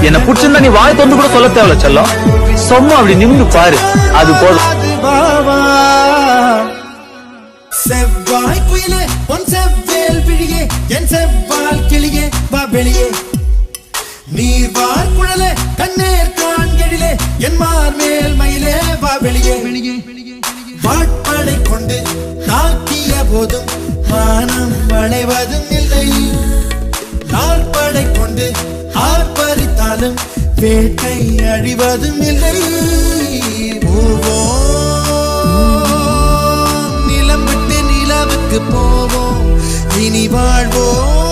என்ன பிடிச்சிருந்தா நீ வாய் தொந்து கூட சொல்ல தேவையில்ல செல்லம் சும்மா அப்படி நிமிந்து பாரு அது போதும் செவ்வாய் குயிலே பொன் செவ்வேல் விழியே என் செவ்வால் கிளியே வா வெளியே நீர்வார் குழலே கண்ணேர் காண்கெழிலே என் மார் மேல் மயிலே வா வெளியே வாட்படை கொண்டு தாக்கிய போதும் மானம் வளைவதும் இல்லை நாள்படை கொண்டு ஆர்ப்பரித்தாலும் வேட்டை அழிவதும் இல்லை போவோம் நிலம் விட்டு நிலவுக்கு போவோம் இனி வாழ்வோம்